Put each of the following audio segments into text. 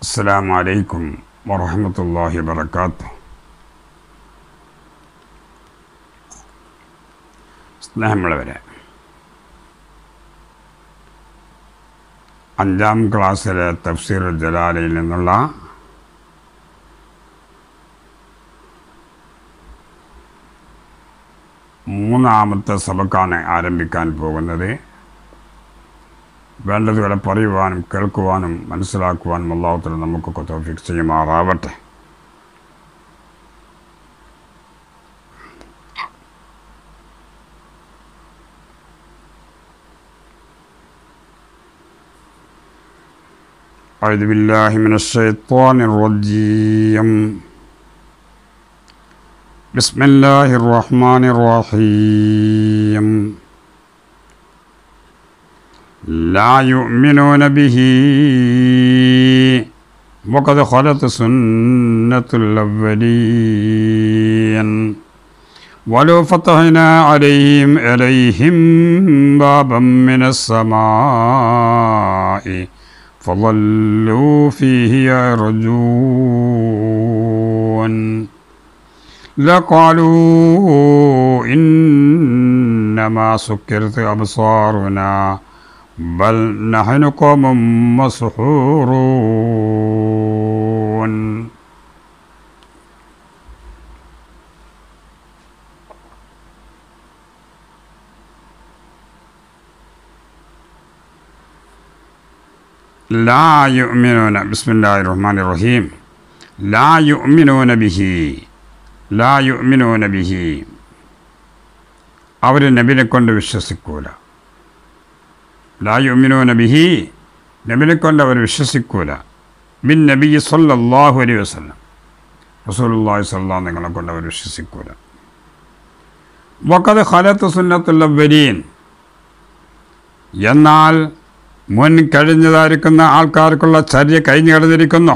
അസ്സാം വലൈക്കും വറഹമത്തല്ലാഹി വബർക്കാത്തു സ്നേഹമുള്ളവരെ അഞ്ചാം ക്ലാസ്സിലെ തഫ്സീർ ജലാലയിൽ നിന്നുള്ള മൂന്നാമത്തെ സബക്കാണ് ആരംഭിക്കാൻ പോകുന്നത് വേണ്ടതുപോലെ പറയുവാനും കേൾക്കുവാനും മനസ്സിലാക്കുവാനും അള്ളാഹുത്തല നമുക്കൊക്കെ തോഫിക് ചെയ്യുമാറാവട്ടെ أعوذ بالله من الشيطان الرجيم بسم الله الرحمن الرحيم لا يؤمنون به وقد خلت سنة الأولين ولو فتحنا عليهم عليهم بابا من السماء فظلوا فيه يرجون لقالوا إنما سكرت أبصارنا بل نحن قوم مسحورون لا يؤمنون بسم الله الرحمن الرحيم لا يؤمنون به لا يؤمنون به അവർ നബിനെ കൊണ്ട് വിശ്വസിക്കൂല ലാ യുമിനൂന ബിഹി നബിനെ കൊണ്ട് അവർ വിശ്വസിക്കൂല ബിൻ നബി സല്ലല്ലാഹു അലൈഹി വസല്ലം റസൂലുള്ളാഹി സ്വല്ലല്ലാഹു നിങ്ങളെ കൊണ്ട് അവർ വിശ്വസിക്കൂല വഖദ് ഖലത്ത് സുന്നത്തുൽ അവ്വലീൻ എന്നാൽ മുൻ കഴിഞ്ഞതായിരിക്കുന്ന ആൾക്കാർക്കുള്ള ചര്യ കഴിഞ്ഞു കിടന്നിരിക്കുന്നു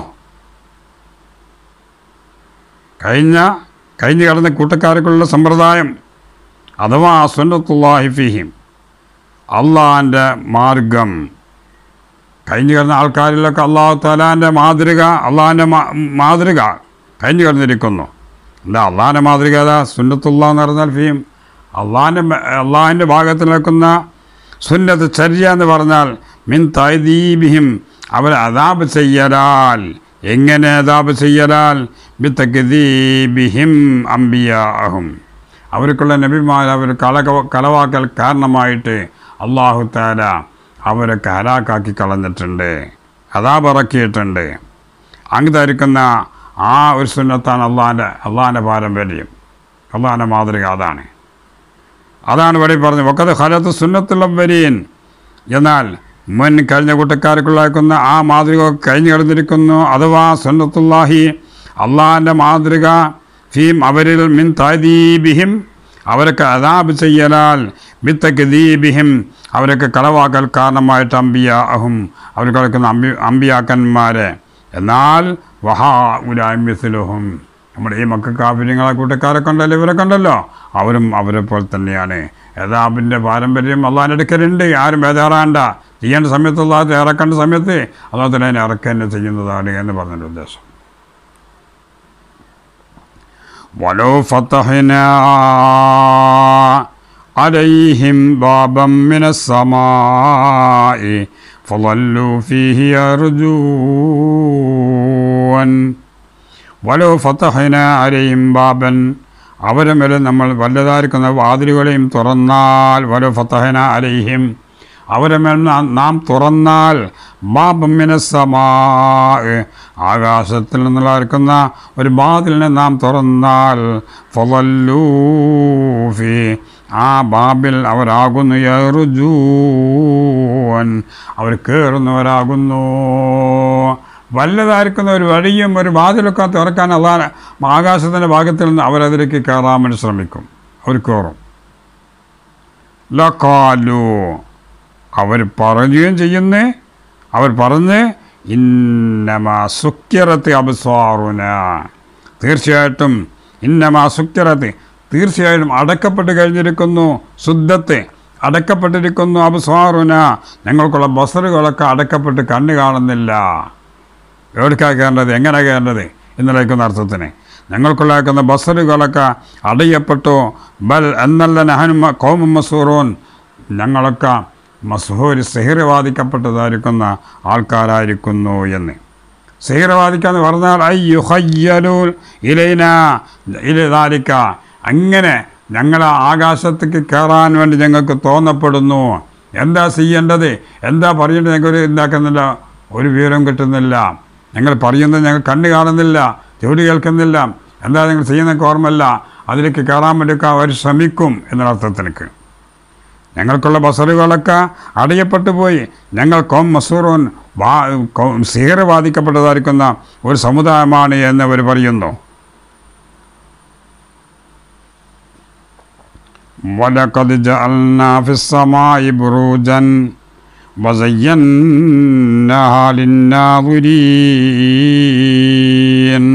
കഴിഞ്ഞ കഴിഞ്ഞു കിടന്ന കൂട്ടക്കാർക്കുള്ള സമ്പ്രദായം അഥവാ സുന്നത്തുല്ലാഹി ഫിഹിം അള്ളാഹിൻ്റെ മാർഗം കഴിഞ്ഞു കിടന്ന ആൾക്കാരിലൊക്കെ അള്ളാഹു താലാൻ്റെ മാതൃക അള്ളാഹിൻ്റെ മാതൃക കഴിഞ്ഞു കിടന്നിരിക്കുന്നു എന്താ അള്ളാഹിൻ്റെ മാതൃക ഏതാ സുന്നത്തുള്ള എന്ന് പറഞ്ഞാൽ ഫീം അള്ളാഹിൻ്റെ അള്ളാഹിൻ്റെ ഭാഗത്ത് നിൽക്കുന്ന സുന്നത്ത് ചര്യ എന്ന് പറഞ്ഞാൽ മിൻ തൈദീബിഹിം അവരെ അതാബ് ചെയ്യലാൽ എങ്ങനെ അതാബ് ചെയ്യലാൽ ബിത്തക്കദീബിഹിം അംബിയാഹും അവർക്കുള്ള നബിമാർ അവർ കല കലവാക്കൽ കാരണമായിട്ട് അള്ളാഹു താല അവരൊക്കെ ഹലാക്കാക്കി കളഞ്ഞിട്ടുണ്ട് അതാപിറക്കിയിട്ടുണ്ട് അങ്ങ് ആ ഒരു സുന്നത്താണ് അള്ളാഹിൻ്റെ അള്ളാഹിൻ്റെ പാരമ്പര്യം അള്ളാഹിൻ്റെ മാതൃക അതാണ് അതാണ് ഇവിടെ പറഞ്ഞത് ഒക്കത് ഹലത്ത് സുന്നത്തുള്ള വരീൻ എന്നാൽ മുൻ കഴിഞ്ഞ കൂട്ടക്കാർക്കുള്ളാക്കുന്ന ആ മാതൃക കഴിഞ്ഞു കിടന്നിരിക്കുന്നു അഥവാ സുന്നത്തുല്ലാഹി അള്ളാഹിൻ്റെ മാതൃക ഫീം അവരിൽ മിൻ താദീബിഹിം അവരൊക്കെ അതാബ് ചെയ്യലാൽ ബിത്തക്ക് ദീബിഹിം അവരൊക്കെ കളവാക്കൽ കാരണമായിട്ട് അമ്പിയ അഹും അവർ കളിക്കുന്ന അമ്പി അമ്പിയാക്കന്മാരെ എന്നാൽ വഹാ ഉലാമിസുലഹും നമ്മുടെ ഈ മക്കാഫിര്യങ്ങളെ കൂട്ടക്കാരൊക്കെ ഉണ്ടല്ലോ ഇവരൊക്കെ ഉണ്ടല്ലോ അവരും അവരെ പോലെ തന്നെയാണ് യഥാബിൻ്റെ പാരമ്പര്യം അള്ളാഹിൻ്റെ അടുക്കലുണ്ട് ആരും ബേജാറാണ്ട ചെയ്യേണ്ട സമയത്ത് അള്ളാഹത്ത് ഇറക്കേണ്ട സമയത്ത് അള്ളാഹ് തന്നെ അതിനെ ഇറക്കുക തന്നെ ചെയ്യുന്നതാണ് എന്ന് പറഞ്ഞൊരു ഉദ്ദേശം ولو فتحنا عليهم بابا من السماء فظلوا فيه يرجون ولو فتحنا عليهم بابا അവരെ മേലെ നമ്മൾ വല്ലതായിരിക്കുന്ന വാതിലുകളെയും തുറന്നാൽ വലോ ഫത്തഹന അലൈഹിം അവരെ മേൽ നാം തുറന്നാൽ ബാബമ്മിനസമാ ആകാശത്തിൽ നിന്നുള്ളവർക്കുന്ന ഒരു ബാതിലിനെ നാം തുറന്നാൽ ഫൊലല്ലൂഫി ആ ബാബിൽ അവരാകുന്നു യറുജൂൻ അവർ കയറുന്നവരാകുന്നു വല്ലതായിരിക്കുന്ന ഒരു വഴിയും ഒരു വാതിലൊക്കെ തുറക്കാൻ അള്ളാഹ് ആകാശത്തിൻ്റെ ഭാഗത്തിൽ നിന്ന് അവരതിലേക്ക് കയറാൻ വേണ്ടി ശ്രമിക്കും അവർ കയറും ലക്കാലു അവർ പറയുകയും ചെയ്യുന്നേ അവർ പറഞ്ഞ് ഇന്നമാ സുക്കിറത്ത് അബസ്വാറുന തീർച്ചയായിട്ടും ഇന്നമാ സുക്കിറത്ത് തീർച്ചയായും അടക്കപ്പെട്ട് കഴിഞ്ഞിരിക്കുന്നു ശുദ്ധത്തെ അടക്കപ്പെട്ടിരിക്കുന്നു അബസ്വാറുന ഞങ്ങൾക്കുള്ള ബസറുകളൊക്കെ അടക്കപ്പെട്ട് കണ്ണ് കാണുന്നില്ല എവിടേക്കാണ് കയറേണ്ടത് എങ്ങനെ കയറേണ്ടത് എന്നിലേക്കുന്ന അർത്ഥത്തിന് ഞങ്ങൾക്കുള്ളാക്കുന്ന ബസറുകളൊക്കെ അടയപ്പെട്ടു ബൽ എന്നല്ല നഹനും കോമം മസൂറോൻ ഞങ്ങളൊക്കെ മസൂര് സിഹിറവാദിക്കപ്പെട്ടതായിരിക്കുന്ന ആൾക്കാരായിരിക്കുന്നു എന്ന് സിഹിറവാദിക്കാന്ന് പറഞ്ഞാൽ അയ്യുഹയ്യലൂ ഇലൈന ഇലാലിക്ക അങ്ങനെ ഞങ്ങൾ ആകാശത്തേക്ക് കയറാൻ വേണ്ടി ഞങ്ങൾക്ക് തോന്നപ്പെടുന്നു എന്താ ചെയ്യേണ്ടത് എന്താ പറയേണ്ടത് ഞങ്ങൾക്ക് ഉണ്ടാക്കുന്നില്ല ഒരു വിവരം കിട്ടുന്നില്ല ഞങ്ങൾ പറയുന്നത് ഞങ്ങൾ കണ്ണ് കാണുന്നില്ല ചെവി കേൾക്കുന്നില്ല എന്താ നിങ്ങൾ ചെയ്യുന്നതൊക്കെ ഓർമ്മല്ല അതിലേക്ക് കയറാൻ വേണ്ടിയൊക്കെ അവർ ശ്രമിക്കും എന്നർത്ഥത്തിലേക്ക് ഞങ്ങൾക്കുള്ള ബസറുകളൊക്കെ അടയപ്പെട്ടു പോയി ഞങ്ങൾ കോം മസൂറോൻ വാ സീറ ബാധിക്കപ്പെട്ടതായിരിക്കുന്ന ഒരു സമുദായമാണ് എന്നവർ പറയുന്നു ولقد جعلنا في السماء بروجا وزيناها للناظرين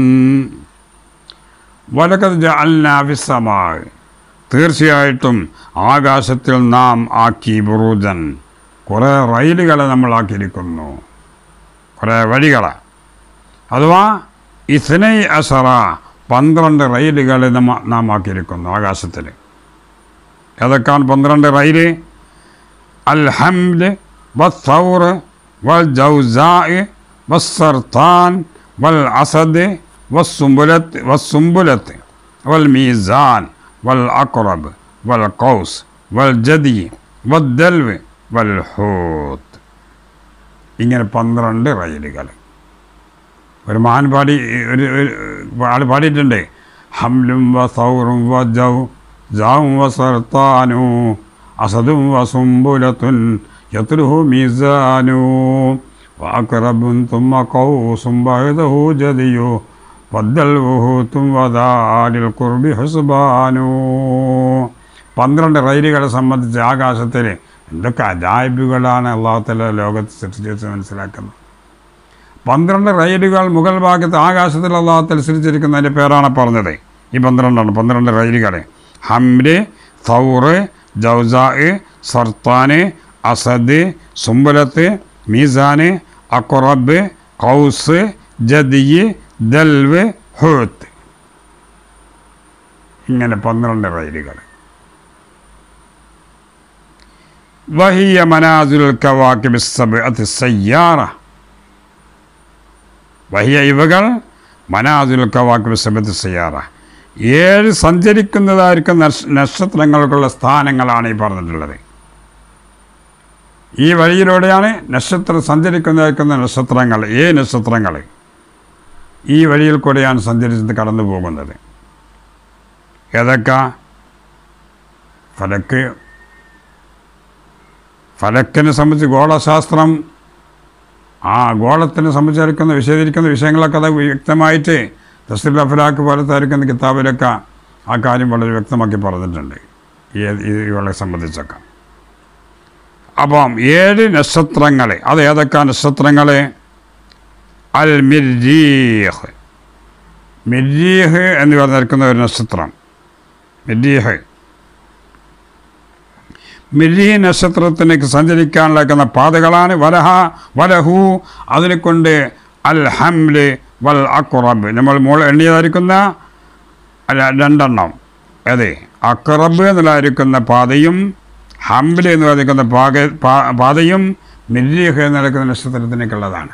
ولقد جعلنا في السماء തീർച്ചയായിട്ടും ആകാശത്തിൽ നാം ആക്കി ബുറൂജൻ കുറേ റെയിലുകളെ നമ്മൾ ആക്കിയിരിക്കുന്നു കുറേ വഴികളെ അഥവാ ഇസ്നൈ അസറ പന്ത്രണ്ട് റെയിലുകളെ നമ്മ നാം ആക്കിയിരിക്കുന്നു ആകാശത്തിൽ ഏതൊക്കെയാണ് പന്ത്രണ്ട് റൈല് അൽ ഹംല് വസ്സൗർ വൽ ജൗസാ വസ്സർത്താൻ വൽ അസദ് വസ്സുംബുലത്ത് വസ്സുംബുലത്ത് വൽ മീസാൻ വൽ അക്റബ് വൽ കൗസ് വൽ ജദി വദ്ദൽവ് വൽ ഹൂത്ത് ഇങ്ങനെ പന്ത്രണ്ട് റൈലുകൾ ഒരു മഹാൻ പാടി ഒരു ഒരു ആൾ പാടിയിട്ടുണ്ട് ഹംലും വ സൗറും വ ജൗ ജാവും വ സർത്താനു അസദും വ സുംബുലത്തുൻ യത്രുഹു മീസാനു വാക്കറബുൻ തുമ്മ കൗസും ബഹദഹു ജദിയു വദ്ദൽവുഹു തും വദാലിൽ കുർബി ഹുസ്ബാനു പന്ത്രണ്ട് റൈലുകളെ സംബന്ധിച്ച് ആകാശത്തിൽ എന്തൊക്കെ അജായിബുകളാണ് അള്ളാഹുത്തല ലോകത്ത് സൃഷ്ടിച്ചത് മനസ്സിലാക്കുന്നത് പന്ത്രണ്ട് റൈലുകൾ മുകൾ ഭാഗത്ത് ആകാശത്തിൽ അള്ളാഹത്തിൽ സൃഷ്ടിച്ചിരിക്കുന്നതിൻ്റെ പേരാണ് പറഞ്ഞത് ഈ പന്ത്രണ്ടാണ് പന്ത്രണ്ട് റൈലുകൾ ഹംര് സൗറ് ജൗസാ സർത്താന് അസദ് സുംബലത്ത് മീസാന് അക്കുറബ് കൗസ് ജദിയ് ദൽവ് ഹൂത്ത് ഇങ്ങനെ പന്ത്രണ്ട് റൈലുകൾ വഹിയ മനാസുൽ കവാക്കിബ് സബ്അത്ത് സയ്യാറ വഹിയ ഇവകൾ മനാസുൽ കവാക്കിബ് സബ്അത്ത് സയ്യാറ ഏഴ് സഞ്ചരിക്കുന്നതായിരിക്കും നക്ഷ- നക്ഷത്രങ്ങൾക്കുള്ള സ്ഥാനങ്ങളാണ് ഈ പറഞ്ഞിട്ടുള്ളത് ഈ വഴിയിലൂടെയാണ് നക്ഷത്ര സഞ്ചരിക്കുന്നതായിരിക്കുന്ന നക്ഷത്രങ്ങൾ ഏ നക്ഷത്രങ്ങൾ ഈ വഴിയിൽ കൂടെയാണ് സഞ്ചരിച്ച് കടന്നു പോകുന്നത് ഏതൊക്കെ ഫലക്ക് ഫലക്കിനെ സംബന്ധിച്ച് ഗോളശാസ്ത്രം ആ ഗോളത്തിനെ സംബന്ധിച്ചിരിക്കുന്ന വിശദീകരിക്കുന്ന വിഷയങ്ങളൊക്കെ അത് വ്യക്തമായിട്ട് തസ്ലിൽ അഫലാക്ക് പോലത്തായിരിക്കുന്ന കിതാബിലൊക്കെ ആ കാര്യം വളരെ വ്യക്തമാക്കി പറഞ്ഞിട്ടുണ്ട് ഈ ഈ ഇവളെ സംബന്ധിച്ചൊക്കെ അപ്പം ഏഴ് നക്ഷത്രങ്ങൾ അത് ഏതൊക്കെ നക്ഷത്രങ്ങൾ അൽ മിർജീഹ് മിർജീഹ് എന്ന് പറഞ്ഞിരിക്കുന്ന ഒരു നക്ഷത്രം മിർജീഹ് മിരി നക്ഷത്രത്തിലേക്ക് സഞ്ചരിക്കാനുള്ളക്കുന്ന പാതകളാണ് വലഹ വലഹു അതിനെ കൊണ്ട് അൽ ഹംല് വൽ അക്കുറബ് നമ്മൾ മോൾ എണ്ണിയതായിരിക്കുന്ന ര- രണ്ടെണ്ണം അതെ അക്കുറബ് എന്നുള്ളതായിരിക്കുന്ന പാതയും ഹംല് എന്ന് പറയുന്ന പാക പാ- പാതയും മിരീഹ് എന്ന് പറയുന്ന നക്ഷത്രത്തിനേക്കുള്ളതാണ്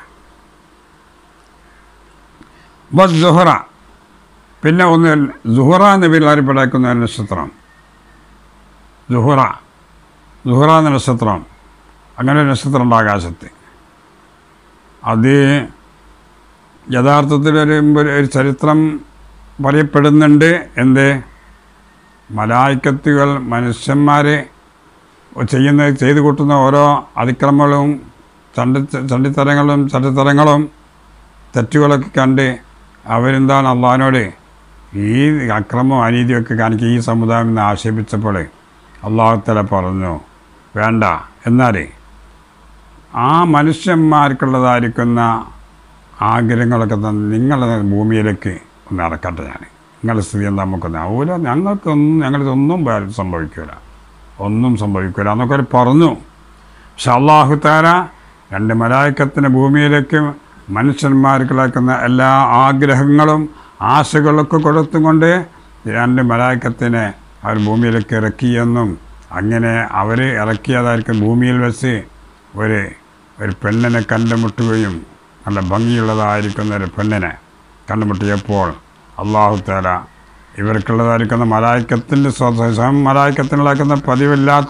ബസ് സുഹറ പിന്നെ ഒന്ന് സുഹറ എന്ന് പേരിൽ അറിയപ്പെടാക്കുന്ന ഒരു നക്ഷത്രം സുഹറ സുഹറ എന്ന നക്ഷത്രം അങ്ങനെ ഒരു നക്ഷത്രം ഉണ്ട് ആകാശത്ത് അത് യഥാർത്ഥത്തിൽ ഒരു ഒരു ഒരു ചരിത്രം പറയപ്പെടുന്നുണ്ട് എന്ത് മലായിക്കത്തുകൾ മനുഷ്യന്മാരെ ചെയ്യുന്ന ചെയ്തു കൂട്ടുന്ന ഓരോ അതിക്രമങ്ങളും ചണ്ടി ചണ്ടിത്തരങ്ങളും ചട്ടിത്തരങ്ങളും തെറ്റുകളൊക്കെ കണ്ട് അവരെന്താണ് അള്ളഹാനോട് ഈ അക്രമവും അനീതിയൊക്കെ കാണിക്കുക ഈ സമുദായം എന്ന് ആക്ഷേപിച്ചപ്പോൾ അള്ളാഹുത്തല പറഞ്ഞു വേണ്ട എന്നാൽ ആ മനുഷ്യന്മാർക്കുള്ളതായിരിക്കുന്ന ആഗ്രഹങ്ങളൊക്കെ തന്നെ നിങ്ങളുടെ ഭൂമിയിലേക്ക് ഒന്ന് ഇറക്കട്ടെ ഞാൻ നിങ്ങളുടെ സ്ഥിതി എന്താ നമുക്കൊന്ന് ആവൂല ഞങ്ങൾക്കൊന്നും ഞങ്ങളിതൊന്നും വേ- സംഭവിക്കില്ല ഒന്നും സംഭവിക്കില്ല എന്നൊക്കെ അവർ പറഞ്ഞു പക്ഷെ അള്ളാഹുത്താര രണ്ട് മലായക്കത്തിന് ഭൂമിയിലേക്ക് മനുഷ്യന്മാർക്കുള്ള എല്ലാ ആഗ്രഹങ്ങളും ആശകളൊക്കെ കൊടുത്തുകൊണ്ട് രണ്ട് മലാക്കത്തിനെ അവർ ഭൂമിയിലേക്ക് ഇറക്കിയെന്നും അങ്ങനെ അവർ ഇറക്കിയതായിരിക്കും ഭൂമിയിൽ വെച്ച് ഒരു ഒരു പെണ്ണിനെ കണ്ടുമുട്ടുകയും നല്ല ഭംഗിയുള്ളതായിരിക്കുന്ന ഒരു പെണ്ണിനെ കണ്ടുമുട്ടിയപ്പോൾ അള്ളാഹു താല ഇവർക്കുള്ളതായിരിക്കുന്ന മലായിക്കത്തിൻ്റെ സ്വന്തം മലായിക്കത്തിനുള്ളാക്കുന്ന പതിവില്ലാത്ത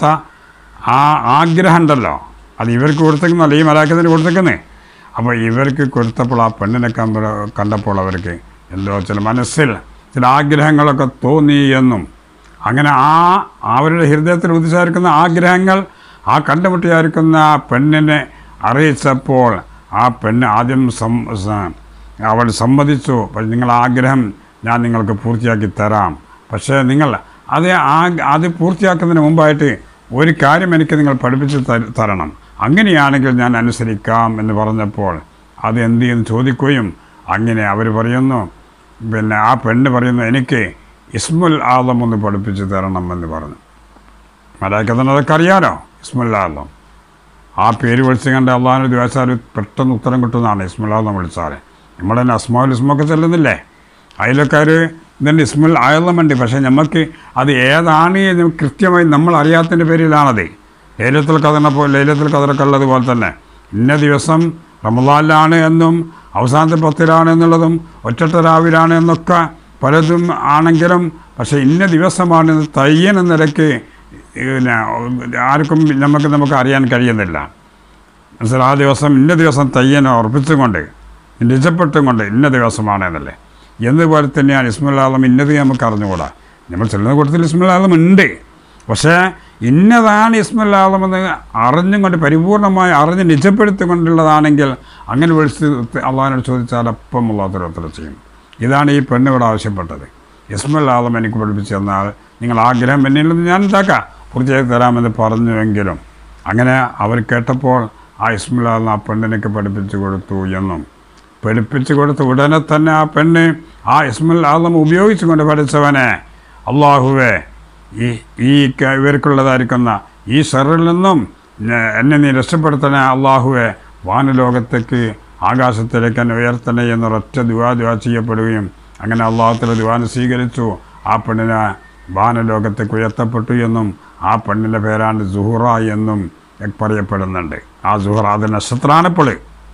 ആ ആഗ്രഹം ഉണ്ടല്ലോ അത് ഇവർക്ക് കൊടുത്തേക്കുന്നല്ല ഈ മലായിക്കത്തിന് കൊടുത്തേക്കുന്നേ അപ്പോൾ ഇവർക്ക് കൊടുത്തപ്പോൾ ആ പെണ്ണിനെ കണ്ട കണ്ടപ്പോൾ അവർക്ക് എന്തോ ചില മനസ്സിൽ ചില ആഗ്രഹങ്ങളൊക്കെ തോന്നി എന്നും അങ്ങനെ ആ അവരുടെ ഹൃദയത്തിൽ ഉദിച്ചായിരിക്കുന്ന ആഗ്രഹങ്ങൾ ആ കണ്ടുമുട്ടിയായിരിക്കുന്ന ആ പെണ്ണിനെ അറിയിച്ചപ്പോൾ ആ പെണ്ണ് ആദ്യം സം സ- അവൾ സമ്മതിച്ചു പക്ഷെ നിങ്ങൾ ആഗ്രഹം ഞാൻ നിങ്ങൾക്ക് പൂർത്തിയാക്കി തരാം പക്ഷേ നിങ്ങൾ അത് ആ അത് പൂർത്തിയാക്കുന്നതിന് മുമ്പായിട്ട് ഒരു കാര്യം എനിക്ക് നിങ്ങൾ പഠിപ്പിച്ച് തര- തരണം അങ്ങനെയാണെങ്കിൽ ഞാൻ അനുസരിക്കാം എന്ന് പറഞ്ഞപ്പോൾ അത് എന്ത് എന്ന് ചോദിക്കുകയും അങ്ങനെ അവർ പറയുന്നു പിന്നെ ആ പെണ്ണ് പറയുന്നു എനിക്ക് ഇസ്മുൽ ആദം ഒന്ന് പഠിപ്പിച്ച് തരണം എന്ന് പറഞ്ഞു മലാക്കത്തിന് അതൊക്കെ അറിയാലോ ഇസ്മുൽ ആദം ആ പേര് വിളിച്ച് കണ്ട് അള്ളാഹിനെ ദിവസാൽ പെട്ടെന്ന് ഉത്തരം കിട്ടുന്നതാണ് ഇസ്മുൽ ആദം വിളിച്ചാൽ നമ്മൾ തന്നെ അസ്മാൽ ഇസ്മൊക്കെ ചെല്ലുന്നില്ലേ അതിലൊക്കെ ഒരു ഇതിൻ്റെ ഇസ്മുൽ ആയതുമുണ്ട് പക്ഷേ നമുക്ക് അത് ഏതാണ് എന്ന് കൃത്യമായി നമ്മൾ അറിയാത്തതിൻ്റെ പേരിലാണത് ലൈലത്തുൽ കഥനെ പോലെ ലൈലത്തുൽ കഥറൊക്കെ ഉള്ളതുപോലെ തന്നെ ഇന്ന ദിവസം റമദാനിലാണ് എന്നും അവസാനത്തെ പത്തിലാണ് എന്നുള്ളതും ഒറ്റട്ട രാവിലാണ് എന്നൊക്കെ പലതും ആണെങ്കിലും പക്ഷേ ഇന്ന ദിവസമാണ് തയ്യൻ എന്ന നിലയ്ക്ക് പിന്നെ ആർക്കും നമുക്ക് നമുക്ക് അറിയാൻ കഴിയുന്നില്ല എന്നുവെച്ചാൽ ആ ദിവസം ഇന്ന ദിവസം തയ്യനെ ഉറപ്പിച്ചുകൊണ്ട് നിജപ്പെട്ടും കൊണ്ട് ഇന്ന ദിവസമാണ് എന്നല്ലേ എന്നതുപോലെ തന്നെയാണ് ഇസ്മുല്ലാദം ഇന്നത് നമുക്ക് അറിഞ്ഞുകൂടാ നമ്മൾ ചെല്ലുന്ന കൂട്ടത്തിൽ ഇസ്മുല്ലാദം ഉണ്ട് പക്ഷേ ഇന്നതാണ് ഇസ്മുല്ലാദം എന്ന് അറിഞ്ഞും കൊണ്ട് പരിപൂർണമായി അറിഞ്ഞ് നിജപ്പെടുത്തിക്കൊണ്ടുള്ളതാണെങ്കിൽ അങ്ങനെ വിളിച്ച് അള്ളാഹിനോട് ചോദിച്ചാൽ അപ്പം അള്ളാഹത്തിൽ ഉത്തരം ചെയ്യും ഇതാണ് ഈ പെണ്ണിവിടെ ആവശ്യപ്പെട്ടത് ഇസ്മുല്ലാദം എനിക്ക് പഠിപ്പിച്ചു തന്നാൽ നിങ്ങൾ ആഗ്രഹം എന്നിൽ നിന്ന് ഞാൻ എന്താക്കാം പൂർത്തിയാക്കി തരാമെന്ന് പറഞ്ഞുവെങ്കിലും അങ്ങനെ അവർ കേട്ടപ്പോൾ ആ ഇസ്മുല്ലാദം ആ പെണ്ണിനൊക്കെ പഠിപ്പിച്ചു കൊടുത്തു എന്നും പഠിപ്പിച്ചു കൊടുത്ത ഉടനെ തന്നെ ആ പെണ്ണ് ആ ഇസ്മുൽ ആദം ഉപയോഗിച്ചുകൊണ്ട് പഠിച്ചവനെ അള്ളാഹുവേ ഈ ഈ ക- ഇവർക്കുള്ളതായിരിക്കുന്ന ഈ ഷറിൽ നിന്നും ന- എന്നെ നീ രക്ഷപ്പെടുത്തണേ അള്ളാഹുവെ വാനലോകത്തേക്ക് ആകാശത്തിലേക്ക് എന്നെ ഉയർത്തണേ എന്നൊരൊറ്റ ദുവാ ദുവാ ചെയ്യപ്പെടുകയും അങ്ങനെ അള്ളാഹത്തിലെ ദുവാന് സ്വീകരിച്ചു ആ പെണ്ണിനെ വാനലോകത്തേക്ക് ഉയർത്തപ്പെട്ടു എന്നും ആ പെണ്ണിൻ്റെ പേരാണ് സുഹറ എന്നും പറയപ്പെടുന്നുണ്ട് ആ സുഹറ അത് നക്ഷത്രാണിപ്പോൾ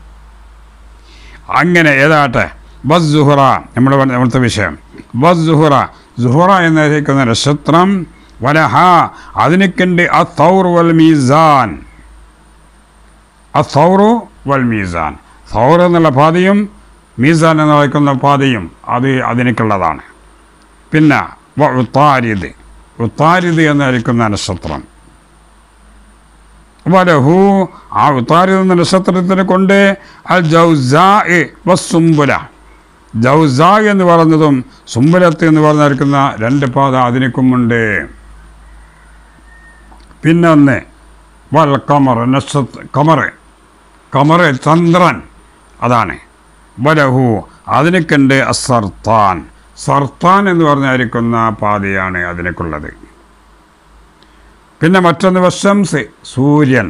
അങ്ങനെ ഏതാട്ടെ ബസ് സുഹറ നമ്മുടെ ഇവിടുത്തെ വിഷയം ബസ് സുഹറ സുഹറ എന്നറിയിക്കുന്ന നക്ഷത്രം വലഹ അതിനൊക്കെണ്ട് അ തൗർ വൽ മീസാൻ അ തൗറു വൽ മീസാൻ തൗർ എന്നുള്ള പാതയും മീസാൻ എന്ന് പറയുന്ന പാതയും അത് അതിനൊക്കെയുള്ളതാണ് പിന്നെ വ ഉത്താരിദ് ഉത്താരിദ് എന്നറിയിക്കുന്ന നക്ഷത്രം വലഹു ആ ഉത്താരിദ് എന്ന നക്ഷത്രത്തിനെ കൊണ്ട് അൽ ജൗസാ വസുംബുല ജൗസാ എന്ന് പറഞ്ഞതും സുംബുലത്ത് എന്ന് പറഞ്ഞിരിക്കുന്ന രണ്ട് പാത അതിനൊക്കുമുണ്ട് പിന്നെ ഒന്ന് വൽ കമർ നക്ഷത്ര കമർ കമർ ചന്ദ്രൻ അതാണ് വലഹു അതിനൊക്കെയുണ്ട് അസർത്താൻ സർത്താൻ എന്ന് പറഞ്ഞിരിക്കുന്ന പാതയാണ് അതിനൊക്കുള്ളത് പിന്നെ മറ്റൊന്ന് വശംസ് സൂര്യൻ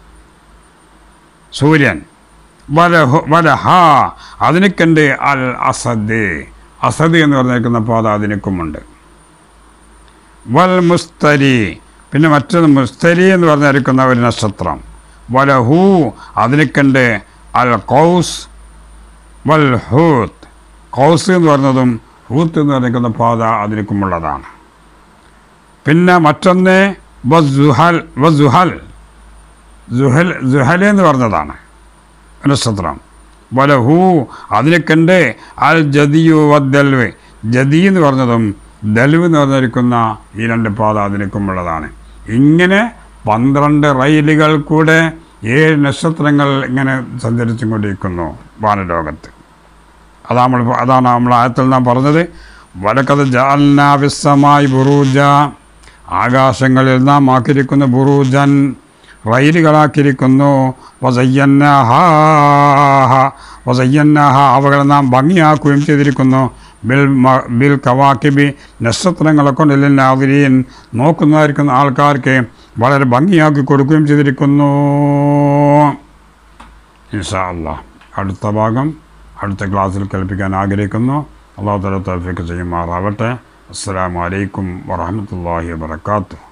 സൂര്യൻ വലഹു വലഹ അതിനൊക്കെയുണ്ട് അൽ അസദ് അസദ് എന്ന് പറഞ്ഞിരിക്കുന്ന പാത അതിനൊക്കുമുണ്ട് വൽ മുസ്തരി പിന്നെ മറ്റൊന്ന് മുസ്തരി എന്ന് പറഞ്ഞിരിക്കുന്ന ഒരു നക്ഷത്രം വലഹു അതിനൊക്കെയുണ്ട് അൽ കൗസ് വൽ ഹൂത്ത് കൗസ് എന്ന് പറഞ്ഞതും ഹൂത്ത് എന്ന് പറഞ്ഞിരിക്കുന്ന പാത അതിനൊക്കുമുള്ളതാണ് പിന്നെ മറ്റൊന്ന് വസുഹൽ വസുഹൽ സുഹൽ സുഹൽ എന്ന് പറഞ്ഞതാണ് നക്ഷത്രം വലഹു അതിനൊക്കെണ്ട് അൽ ജദിയു വദ്ദൽവ് ജദി എന്ന് പറഞ്ഞതും ദൽവ് എന്ന് പറഞ്ഞിരിക്കുന്ന ഈ രണ്ട് പാത അതിനൊക്കുമുള്ളതാണ് ഇങ്ങനെ പന്ത്രണ്ട് റൈലുകൾ കൂടെ ഏഴ് നക്ഷത്രങ്ങൾ ഇങ്ങനെ സഞ്ചരിച്ചും കൊണ്ടിരിക്കുന്നു വാനലോകത്ത് അതാ നമ്മൾ അതാണ് നമ്മൾ ആയത്തിൽ നാം പറഞ്ഞത് വലക്കത് ജാൽനാവിസമായി ബുറൂജ ആകാശങ്ങളിൽ നാം ആക്കിയിരിക്കുന്ന ബുറൂജൻ റൈലുകളാക്കിയിരിക്കുന്നു വസയ്യന്നാഹ വസയ്യന്നാഹ അവകളെ നാം ഭംഗിയാക്കുകയും ചെയ്തിരിക്കുന്നു ബിൽ മ- ബിൽ കവാക്കിബി നക്ഷത്രങ്ങളെ കൊണ്ട് നാവിരീൻ നോക്കുന്നതായിരിക്കുന്ന ആൾക്കാർക്ക് വളരെ ഭംഗിയാക്കി കൊടുക്കുകയും ചെയ്തിരിക്കുന്നു ഇൻഷാ അല്ലാ അടുത്ത ഭാഗം അടുത്ത ക്ലാസ്സിൽ കേൾപ്പിക്കാൻ ആഗ്രഹിക്കുന്നു അള്ളാഹു തല തോഫിക്ക് ചെയ്യുമാറാവട്ടെ അസ്സാം വലൈക്കും വറഹമത്തല്ലാഹി വാത്തു